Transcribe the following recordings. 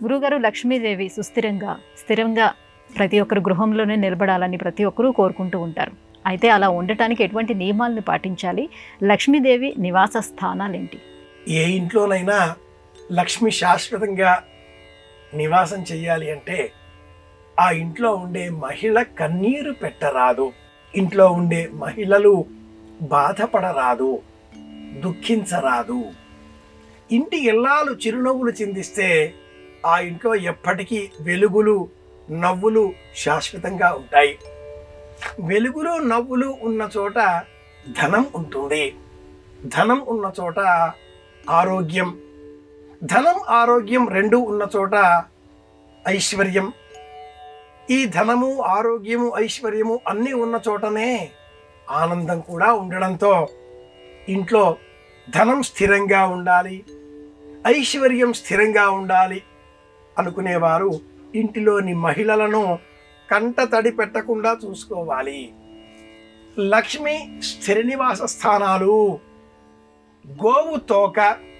గురుగారు లక్ష్మీదేవి సుస్థిరంగా స్థిరంగా ప్రతి ఒక్కరు గృహంలోనే నిలబడాలని ప్రతి ఒక్కరూ కోరుకుంటూ ఉంటారు అయితే అలా ఉండటానికి ఎటువంటి నియమాలను పాటించాలి లక్ష్మీదేవి నివాస స్థానాలేంటి ఏ ఇంట్లోనైనా లక్ష్మి శాశ్వతంగా నివాసం చెయ్యాలి అంటే ఆ ఇంట్లో ఉండే మహిళ కన్నీరు పెట్టరాదు ఇంట్లో ఉండే మహిళలు బాధపడరాదు దుఃఖించరాదు ఇంటి ఇల్లాలు చిరునవ్వులు చిందిస్తే ఆ ఇంట్లో ఎప్పటికీ వెలుగులు నవ్వులు శాశ్వతంగా ఉంటాయి వెలుగులు నవ్వులు ఉన్న చోట ధనం ఉంటుంది ధనం ఉన్న చోట ఆరోగ్యం ధనం ఆరోగ్యం రెండు ఉన్న చోట ఐశ్వర్యం ఈ ధనము ఆరోగ్యము ఐశ్వర్యము అన్నీ ఉన్న చోటనే ఆనందం కూడా ఉండడంతో ఇంట్లో ధనం స్థిరంగా ఉండాలి ఐశ్వర్యం స్థిరంగా ఉండాలి అనుకునేవారు ఇంటిలోని మహిళలను కంట తడి పెట్టకుండా చూసుకోవాలి లక్ష్మి స్థిర నివాస స్థానాలు గోవు తోక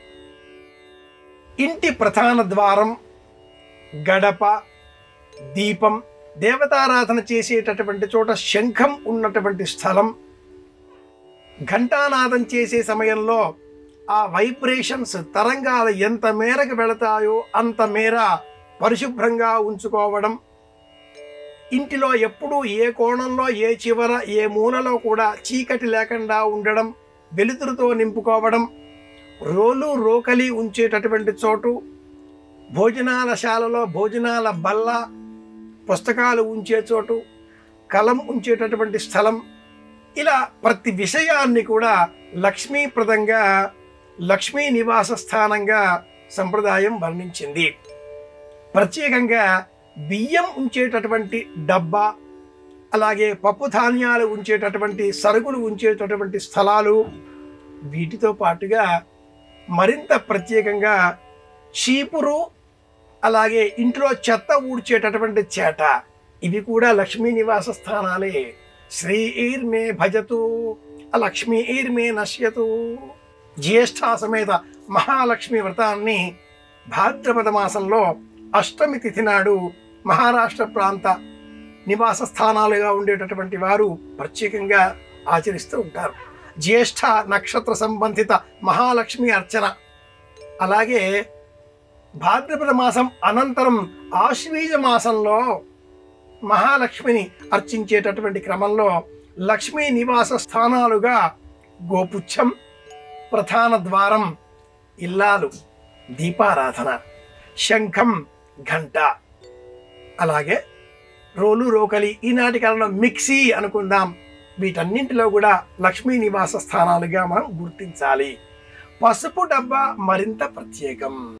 ఇంటి ప్రధాన ద్వారం గడప దీపం దేవతారాధన చేసేటటువంటి చోట శంఖం ఉన్నటువంటి స్థలం ఘంటానాదం చేసే సమయంలో ఆ వైబ్రేషన్స్ తరంగాలు ఎంత మేరకు వెళతాయో అంత మేర పరిశుభ్రంగా ఉంచుకోవడం ఇంటిలో ఎప్పుడూ ఏ కోణంలో ఏ చివర ఏ మూలలో కూడా చీకటి లేకుండా ఉండడం వెలుతురుతో నింపుకోవడం రోలు రోకలి ఉంచేటటువంటి చోటు భోజనాల శాలలో భోజనాల బల్ల పుస్తకాలు ఉంచే చోటు కలం ఉంచేటటువంటి స్థలం ఇలా ప్రతి విషయాన్ని కూడా లక్ష్మీప్రదంగా లక్ష్మీ నివాస స్థానంగా సంప్రదాయం వర్ణించింది ప్రత్యేకంగా బియ్యం ఉంచేటటువంటి డబ్బా అలాగే పప్పు ధాన్యాలు ఉంచేటటువంటి సరుకులు ఉంచేటటువంటి స్థలాలు వీటితో పాటుగా మరింత ప్రత్యేకంగా చీపురు అలాగే ఇంట్లో చెత్త ఊడ్చేటటువంటి చేట ఇవి కూడా లక్ష్మీ నివాస స్థానాలే శ్రీర్మే భజతు లక్ష్మీర్మే నశ్యతు జ్యేష్ఠ సమేత మహాలక్ష్మి వ్రతాన్ని భాద్రపద మాసంలో అష్టమి తిథి నాడు మహారాష్ట్ర ప్రాంత నివాస స్థానాలుగా ఉండేటటువంటి వారు ప్రత్యేకంగా ఆచరిస్తూ ఉంటారు జ్యేష్ఠ నక్షత్ర సంబంధిత మహాలక్ష్మి అర్చన అలాగే భాద్రపద మాసం అనంతరం ఆశ్వీజ మాసంలో మహాలక్ష్మిని అర్చించేటటువంటి క్రమంలో లక్ష్మీ నివాస స్థానాలుగా గోపుచ్చం ప్రధాన ద్వారం ఇల్లాలు దీపారాధన శంఖం ఘంట అలాగే రోలు రోకలి ఈనాటి కాలంలో మిక్సీ అనుకుందాం వీటన్నింటిలో కూడా లక్ష్మీ నివాస స్థానాలుగా మనం గుర్తించాలి పసుపు డబ్బా మరింత ప్రత్యేకం